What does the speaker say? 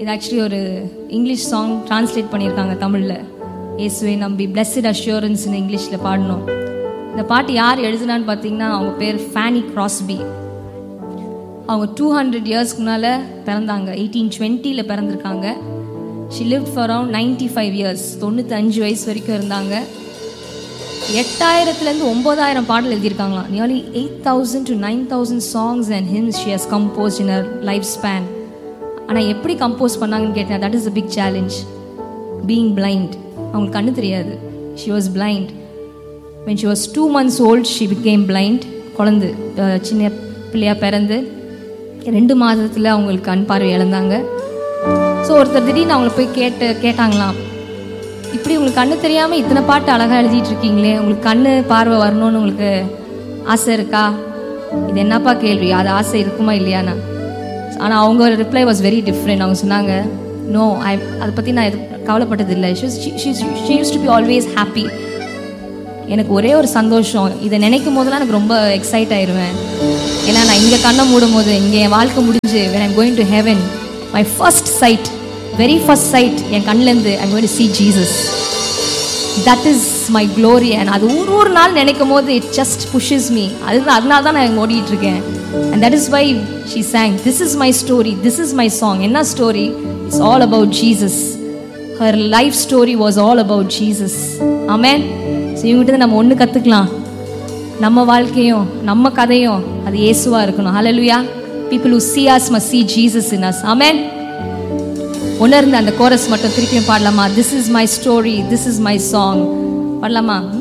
இது ஆக்சுவலி ஒரு English song translate பண்ணியிருக்காங்க தமிழில் இயேசுவை நம்பி பிளஸ்ட் அஷ்யூரன்ஸ்னு இங்கிலீஷில் பாடணும் இந்த பாட்டு யார் எழுதுனான்னு பார்த்தீங்கன்னா அவங்க பேர் ஃபேனி கிராஸ்பி அவங்க டூ ஹண்ட்ரட் இயர்ஸ்க்கு முன்னால் பிறந்தாங்க எயிட்டீன் டுவெண்ட்டியில் பிறந்திருக்காங்க she live for around ninety five years தொண்ணூத்தஞ்சு வயசு வரைக்கும் இருந்தாங்க எட்டாயிரத்துலேருந்து ஒம்பதாயிரம் பாடல் எழுதியிருக்காங்களாம் nearly eight thousand to nine thousand songs and hymns she has composed in her life span ஆனால் எப்படி கம்போஸ் பண்ணாங்கன்னு கேட்டேன் that is a big challenge being blind அவங்களுக்கு கண்ணு தெரியாது she was blind when she was two months volt she became blind குழந்து அஹ், சின்ன பிள்ளையா பிறந்து ரெண்டு மாதத்தில் அவங்களுக்கு கண் பார்வை இழந்தாங்க ஸோ ஒருத்தர் திடீர்னு அவங்கள போய் கேட்டு கேட்டாங்களாம் இப்படி உங்களுக்கு கண்ணு தெரியாமல் இத்தனை பாட்டு அழகாக எழுதிட்டு இருக்கீங்களே உங்களுக்கு கண்ணு பார்வை வரணும்னு உங்களுக்கு ஆசை இருக்கா இது என்னப்பா கேள்வி அது ஆசை இருக்குமா இல்லையானா ஆனால் அவங்க ரிப்ளை வாஸ் வெரி டிஃப்ரெண்ட் அவங்க சொன்னாங்க நோ ஐ அதை பற்றி நான் எது கவலைப்பட்டது இல்லை she use to be always happy எனக்கு ஒரே ஒரு சந்தோஷம் இதை நினைக்கும் போதெல்லாம் எனக்கு ரொம்ப எக்ஸைட் ஆயிடுவேன் ஏன்னா நான் இங்கே கண்ணை மூடும் போது இங்கே என் வாழ்க்கை முடிஞ்சு when I'm going to heaven my first sight very first sight என் கண்ணிலேருந்து I'm going to see Jesus that is my glory and அது ஒரு ஒரு நாள் நினைக்கும் போது இட் ஜஸ்ட் புஷஸ் மீ அதுதான் அதனால தான் நான் இங்க ஓடிட்டு இருக்கேன் and that is why she sang this is my story this is my song என்ன story it's all about Jesus her life story was all about Jesus amen so இவங்ககிட்ட நம்ம ஒன்று கற்றுக்கலாம் நம்ம வாழ்க்கையும் நம்ம கதையும் அது இயேசுவா இருக்கணும் ஹalleluya people who see us must see Jesus in us amen உணர்ந்து அந்த கோரஸ் மட்டும் திருப்பியும் பாடலாமா this is my story this is my song பாடலாமா